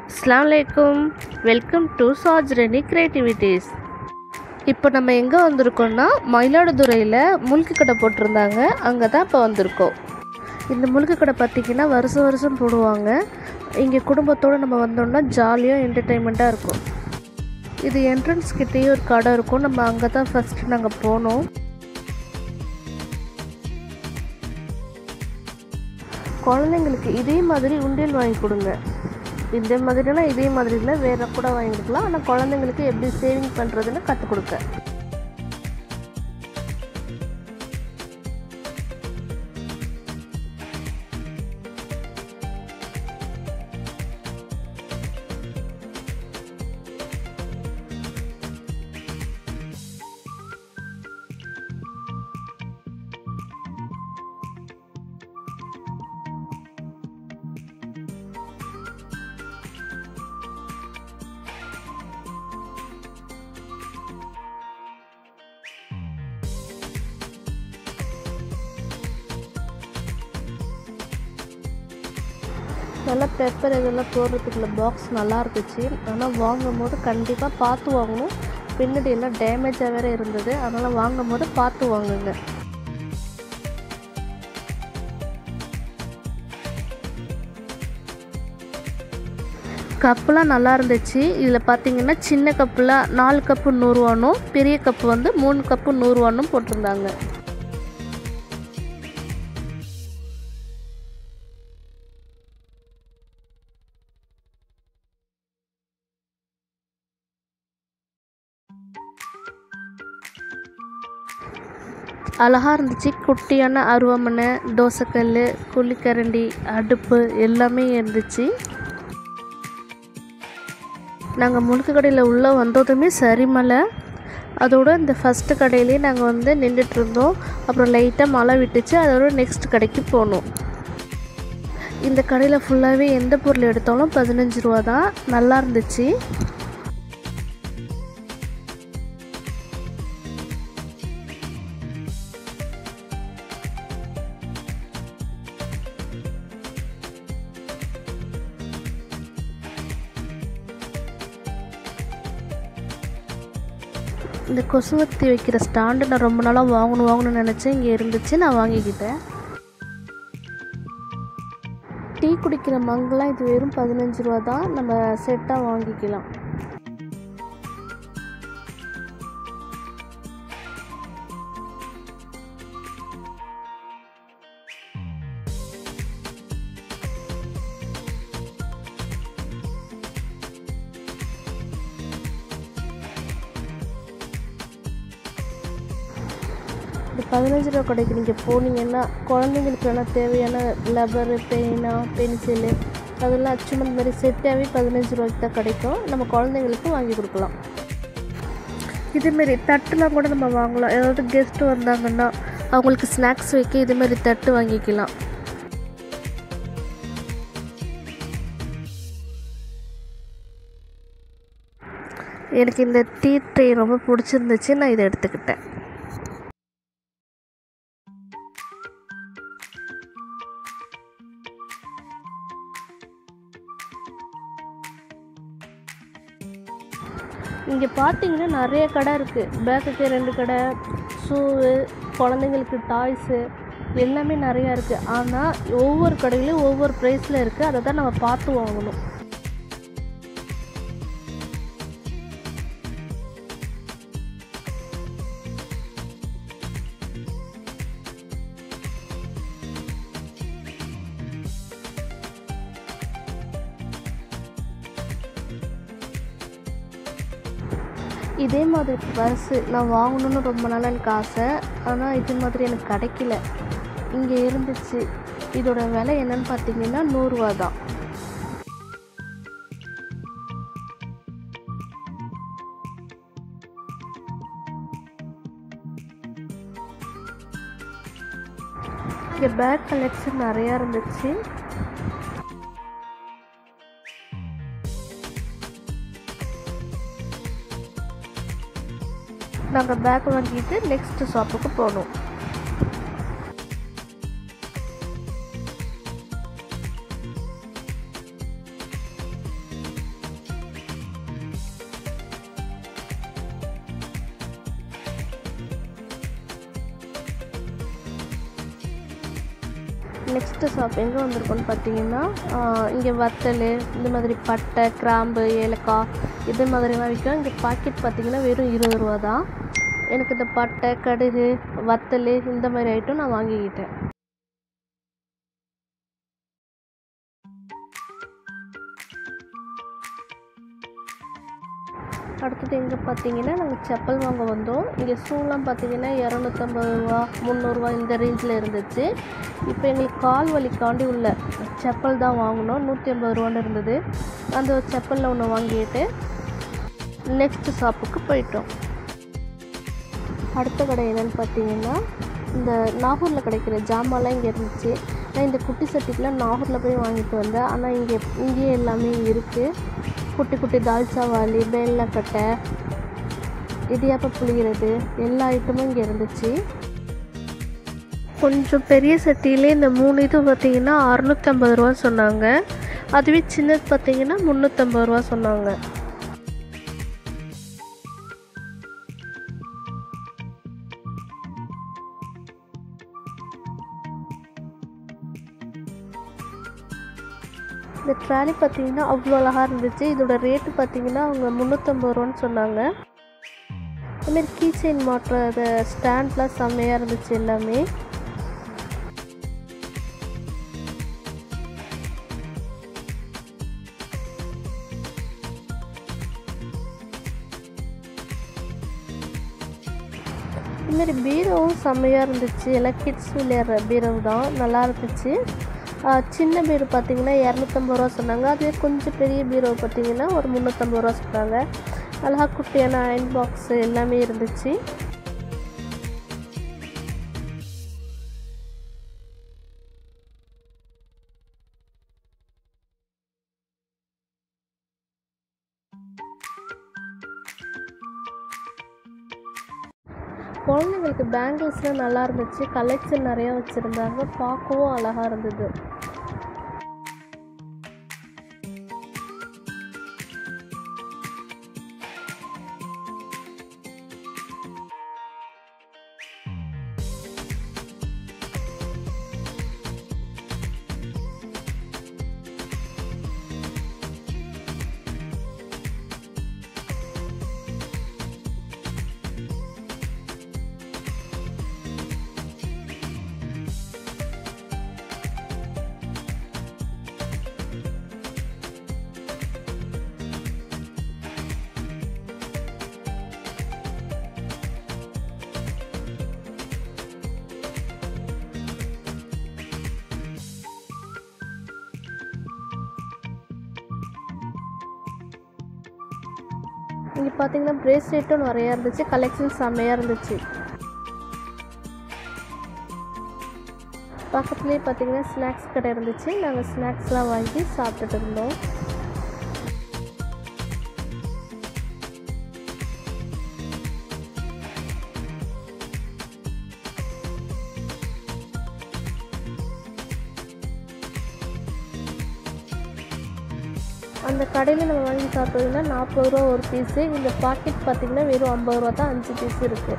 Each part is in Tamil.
அஸ்லாம் வலைக்கும் வெல்கம் டு சாஜ்ரணி கிரியேட்டிவிட்டீஸ் இப்போ நம்ம எங்கே வந்திருக்கோம்னா மயிலாடுதுறையில் முழுக்கு கடை போட்டிருந்தாங்க அங்கே தான் இப்போ வந்திருக்கோம் இந்த முழுக்கு கடை பார்த்திங்கன்னா வருஷம் வருஷம் போடுவாங்க இங்கே குடும்பத்தோடு நம்ம வந்தோம்னா ஜாலியாக என்டர்டெயின்மெண்ட்டாக இருக்கும் இது என்ட்ரன்ஸ் கிட்டேயே ஒரு கடை இருக்கும் நம்ம அங்கே தான் ஃபஸ்ட்டு நாங்கள் போனோம் குழந்தைங்களுக்கு இதே மாதிரி உண்டியல் வாங்கி கொடுங்க இந்த மாதிரினா இதே மாதிரி இல்லை வேறு கூட வாங்கி கொடுக்கலாம் ஆனால் குழந்தைங்களுக்கு எப்படி சேவிங் பண்ணுறதுன்னு கற்றுக் கொடுக்க நல்லா பெப்பர் இதெல்லாம் போடுறதுக்குள்ள பாக்ஸ் நல்லா இருந்துச்சு ஆனால் வாங்கும் போது கண்டிப்பாக பார்த்து வாங்கணும் பின்னாடி எல்லாம் டேமேஜாக வேறு இருந்தது அதனால் வாங்கும் போது பார்த்து வாங்குங்க கப்புலாம் நல்லா இருந்துச்சு இதில் பார்த்தீங்கன்னா சின்ன கப்பில் நாலு கப்பு நூறுரூவானும் பெரிய கப்பு வந்து மூணு கப்பு நூறுரூவானும் போட்டிருந்தாங்க அழகாக இருந்துச்சு குட்டியான அருவாமனை தோசைக்கல் குழிக்கரண்டி அடுப்பு எல்லாமே இருந்துச்சு நாங்கள் முழுக்கு கடையில் உள்ளே வந்ததுமே சரிமலை அதோட இந்த ஃபஸ்ட்டு கடையிலே நாங்கள் வந்து நின்றுட்டு இருந்தோம் அப்புறம் லைட்டாக மழை விட்டுச்சு அதோட நெக்ஸ்ட் கடைக்கு போனோம் இந்த கடையில் ஃபுல்லாகவே எந்த பொருள் எடுத்தாலும் பதினஞ்சு ரூபா தான் நல்லா இருந்துச்சு இந்த கொசுவத்தி வைக்கிற ஸ்டாண்டு நான் ரொம்ப நாளாக வாங்கணும் வாங்கணும்னு நினச்சேன் இங்கே இருந்துச்சு நான் வாங்கிக்கிட்டேன் டீ குடிக்கிற மங்கெலாம் இது வெறும் பதினஞ்சு ரூபா தான் நம்ம செட்டாக வாங்கிக்கலாம் இந்த பதினஞ்சு ரூபா கடைக்கு நீங்கள் போனீங்கன்னா குழந்தைங்களுக்கு எல்லாம் தேவையான லப்பரு பேனா பென்சிலு அதெல்லாம் அச்சுமன் மாதிரி செட்டாகவே பதினஞ்சு ரூபாய்க்கு தான் கிடைக்கும் நம்ம குழந்தைங்களுக்கு வாங்கி கொடுக்கலாம் இதேமாரி தட்டுலாம் கூட நம்ம வாங்கலாம் ஏதாவது கெஸ்ட்டு வந்தாங்கன்னா அவங்களுக்கு ஸ்நாக்ஸ் வைக்க இதுமாரி தட்டு வாங்கிக்கலாம் எனக்கு இந்த டீ ட்ரே ரொம்ப பிடிச்சிருந்துச்சு நான் இதை எடுத்துக்கிட்டேன் இங்கே பார்த்தீங்கன்னா நிறைய கடை இருக்குது பேக்குக்கு ரெண்டு கடை ஷூவு குழந்தைங்களுக்கு டாய்ஸு எல்லாமே நிறையா இருக்குது ஆனால் ஒவ்வொரு கடையிலையும் ஒவ்வொரு ப்ரைஸில் இருக்குது அதை தான் நம்ம பார்த்து வாங்கணும் இதே மாதிரி பர்ஸு நான் வாங்கணுன்னு ரொம்ப நாள் எனக்கு ஆசை ஆனால் இது மாதிரி எனக்கு கிடைக்கல இங்கே இருந்துச்சு இதோட விலை என்னன்னு பார்த்தீங்கன்னா நூறுரூவா தான் இங்கே பேக் கலெக்ஷன் நிறையா இருந்துச்சு நாங்கள் பேக் வாங்கிட்டு நெக்ஸ்ட் ஷாப்புக்கு போனோம் நெக்ஸ்ட்டு ஷாப் எங்கே வந்திருக்கோன்னு பார்த்தீங்கன்னா இங்கே வத்தல் இந்த மாதிரி பட்டை கிராம்பு ஏலக்காய் இது மாதிரிலாம் விற்கும் இங்கே பாக்கெட் பார்த்தீங்கன்னா வெறும் இருபது ரூபா தான் எனக்கு இந்த பட்டை கடுகு வத்தல் இந்த மாதிரி ஐட்டம் நான் வாங்கிக்கிட்டேன் அடுத்தது எங்கே பார்த்தீங்கன்னா நாங்கள் செப்பல் வாங்க வந்தோம் இங்கே ஷூலாம் பார்த்தீங்கன்னா இரநூத்தம்பது ரூபா முந்நூறுரூவா இந்த ரேஞ்சில் இருந்துச்சு இப்போ எங்களுக்கு கால் வலிக்காண்டி உள்ள செப்பல் தான் வாங்கினோம் நூற்றி ஐம்பது ரூபான்னு இருந்தது அந்த செப்பலில் ஒன்று வாங்கிட்டு நெக்ஸ்ட் ஷாப்புக்கு போயிட்டோம் அடுத்த கடை என்னென்னு பார்த்தீங்கன்னா இந்த நாகூரில் கிடைக்கிற ஜாமான்லாம் இங்கே இருந்துச்சு நான் இந்த குட்டி சட்டிக்கெலாம் நாகூரில் போய் வாங்கிட்டு வந்தேன் ஆனால் இங்கே இங்கேயே எல்லாமே இருக்குது குட்டி குட்டி தால்ச்சா வாலி பேல்லக்கட்டை இடியாப்ப புளிகிறது எல்லா ஐட்டமும் இங்கே இருந்துச்சு கொஞ்சம் பெரிய சட்டியிலே இந்த மூணு இது பார்த்தீங்கன்னா அறநூற்றம்பது ரூபா சொன்னாங்க அதுவே சின்னது பார்த்தீங்கன்னா முந்நூற்றம்பது ரூபா சொன்னாங்க இந்த ட்ராலி பார்த்தீங்கன்னா அவ்வளோ அழகாக இருந்துச்சு இதோட ரேட்டு பார்த்தீங்கன்னா அவங்க முந்நூற்றம்பது ரூபான்னு சொன்னாங்க அதுமாரி கீ செயின் மாட்டுற ஸ்டாண்ட்லாம் செம்மையாக இருந்துச்சு எல்லாமே இதுமாரி பீரோவும் செம்மையாக இருந்துச்சு எல்லாம் கிட்ஸ் விளையாடுற பீரோ தான் நல்லா இருந்துச்சு ஆஹ் சின்ன பீரோ பார்த்தீங்கன்னா இரநூத்தம்பது ரூபா சொன்னாங்க அதுவே கொஞ்சம் பெரிய பீரோ பார்த்தீங்கன்னா ஒரு முந்நூற்றம்பது ரூபா சொன்னாங்க அழகா குட்டியான அயன் பாக்ஸ் எல்லாமே இருந்துச்சு குழந்தைங்களுக்கு பேங்கிள்ஸ்லாம் நல்லா இருந்துச்சு கலெக்ஷன் நிறையா வச்சுருந்தாங்க பார்க்கவும் அழகாக இருந்தது இங்கே பார்த்தீங்கன்னா பிரேஸ்லெட்டும் நிறையா இருந்துச்சு கலெக்ஷன் செம்மையாக இருந்துச்சு பக்கத்துலேயே பார்த்தீங்கன்னா ஸ்நாக்ஸ் கடை இருந்துச்சு நாங்கள் ஸ்நாக்ஸ்லாம் வாங்கி சாப்பிட்டுட்டு இருந்தோம் அந்த கடையில் நம்ம வாங்கி சாப்பிட்டோம்னா நாற்பது ரூபா ஒரு பீஸு இந்த பாக்கெட் பார்த்தீங்கன்னா வெறும் ஐம்பது ரூபா தான் அஞ்சு பீஸ் இருக்குது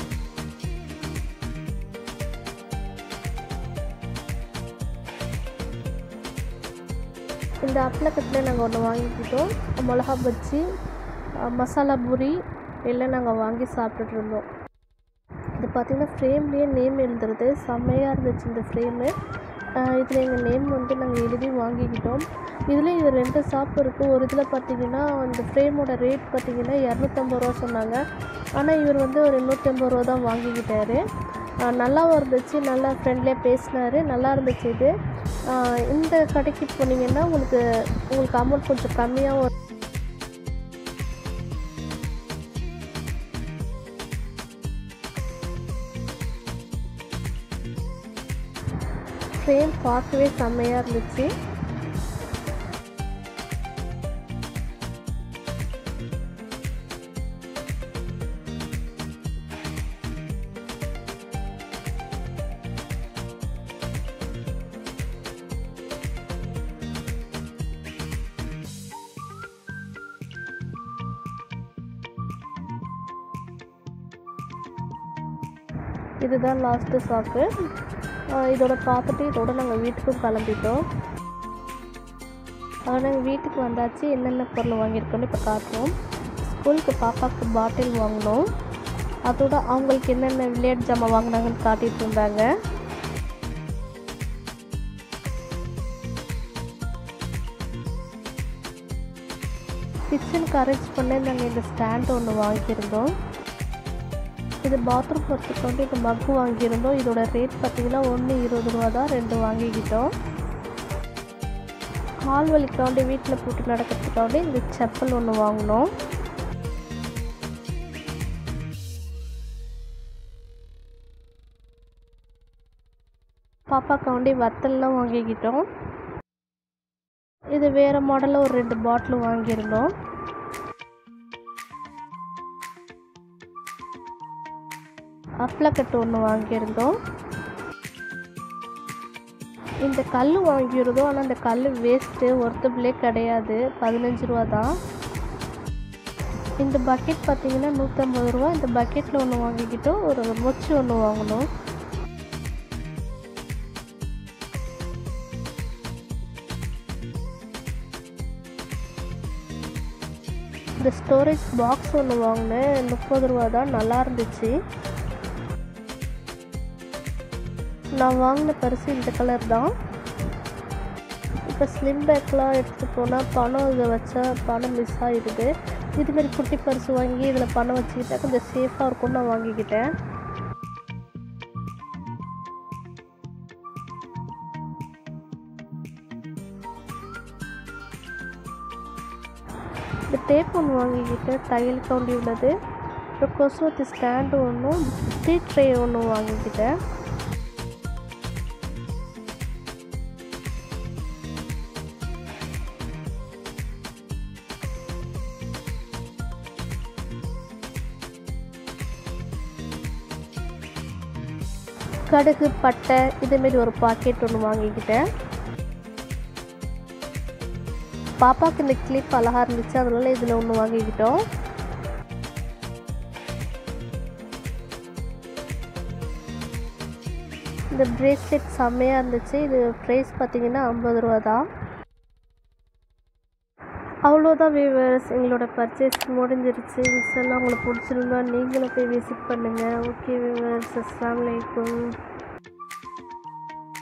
இந்த அப்பளக்கட்டில் நாங்கள் ஒன்று வாங்கிக்கிட்டோம் மிளகா பஜ்ஜி அஹ், மசாலா பூரி எல்லாம் நாங்கள் வாங்கி சாப்பிட்டுட்டு இருந்தோம் இது பார்த்திங்கன்னா ஃப்ரேம்லேயே நேம் எழுதுறது செம்மையாக இருந்துச்சு இந்த ஃப்ரேமு இதில் எங்கள் நேம் வந்து நாங்கள் எழுதி வாங்கிக்கிட்டோம் இதில் இது ரெண்டு ஷாப் இருக்குது ஒரு இதில் பார்த்தீங்கன்னா இந்த ஃப்ரேமோட ரேட் பார்த்தீங்கன்னா இரநூத்தம்பது ரூபா சொன்னாங்க ஆனால் இவர் வந்து ஒரு நூற்றி ஐம்பது ரூபா தான் வாங்கிக்கிட்டாரு அஹ் நல்லாவும் இருந்துச்சு நல்லா ஃப்ரெண்ட்லியாக பேசினார் நல்லா இருந்துச்சு இது அஹ் இந்த கடைக்கு போனீங்கன்னா உங்களுக்கு உங்களுக்கு அமௌண்ட் கொஞ்சம் கம்மியாகவும் ஃப்ரேம் பார்க்கவே செம்மையாக இருந்துச்சு இதுதான் லாஸ்ட்டு ஷாப்பு ஆஹ் இதோட பார்த்துட்டு இதோட நாங்கள் வீட்டுக்கும் கிளம்பிட்டோம் ஆனால் வீட்டுக்கு வந்தாச்சு என்னென்ன பொருள் வாங்கியிருக்கோன்னு இப்போ காட்டுறோம் ஸ்கூலுக்கு பாப்பாவுக்கு பாட்டில் வாங்கினோம் அதோட அவங்களுக்கு என்னென்ன விளையாட்டு ஜாமான் வாங்கினாங்கன்னு காட்டிட்டு இருந்தாங்க கிச்சனுக்கு அரேஞ்ச் பண்ண நாங்கள் இந்த ஸ்டாண்ட் ஒன்று வாங்கியிருந்தோம் இது பாத்ரூம் போகிறதுக்கு வந்து இந்த மக்கு வாங்கியிருந்தோம் இதோட ரேட் பார்த்தீங்கன்னா ஒன்று இருபது ரூபா தான் ரெண்டு வாங்கிக்கிட்டோம் கால் வலிக்காண்டி வீட்டில் போட்டு நடக்கிறதுக்காண்டி இந்த செப்பல் ஒன்று வாங்கினோம் பாப்பாக்காண்டி வத்தல்லாம் வாங்கிக்கிட்டோம் இது வேறு மாடலில் ஒரு ரெண்டு பாட்டில் வாங்கியிருந்தோம் அப்ளக்கட்டு ஒன்று வாங்கியிருந்தோம் இந்த கல் வாங்கியிருந்தோம் ஆனால் அந்த கல் வேஸ்ட்டு ஒருத்தபிளே கிடையாது பதினஞ்சு ரூபா தான் இந்த பக்கெட் பார்த்தீங்கன்னா நூற்றம்பது ரூபா இந்த பக்கெட்டில் ஒன்று வாங்கிக்கிட்டோம் ஒரு மொச்சு ஒன்று வாங்கினோம் இந்த ஸ்டோரேஜ் பாக்ஸ் ஒன்று வாங்கினேன் முப்பது ரூபா தான் நல்லா இருந்துச்சு நான் வாங்கின பரிசு இந்த கலர் தான் இப்போ ஸ்லிம் பேக்லாம் எடுத்துகிட்டு போனால் பணம் இதை வச்சா பணம் மிஸ் ஆகிடுது இதுமாரி குட்டி பரிசு வாங்கி இதில் பணம் வச்சுக்கிட்டா கொஞ்சம் சேஃபாக இருக்கும்னு நான் வாங்கிக்கிட்டேன் இந்த டேப் ஒன்று வாங்கிக்கிட்டேன் தையல் கவுண்டி உள்ளது அப்புறம் கொசுவத்தி ஸ்டாண்டு ஒன்றும் டீ ட்ரே ஒன்று வாங்கிக்கிட்டேன் கடுகு பட்டை இதேமாரி ஒரு பாக்கெட் ஒன்று வாங்கிக்கிட்டேன் பாப்பாவுக்கு இந்த கிளிப் அழகாக இருந்துச்சு அதனால இதில் ஒன்று வாங்கிக்கிட்டோம் இந்த பிரேஸ்லெட் செம்மையாக இருந்துச்சு இது ப்ரைஸ் பார்த்தீங்கன்னா ஐம்பது ரூபா தான் அவ்வளோதான் வியூவர்ஸ் எங்களோட பர்ச்சேஸ் முடிஞ்சிருச்சு மிஸ் எல்லாம் உங்களுக்கு பிடிச்சிருந்தா நீங்களும் போய் விசிட் பண்ணுங்கள் ஓகே வியூவர்ஸ் அஸ்லாம் வலைக்கும்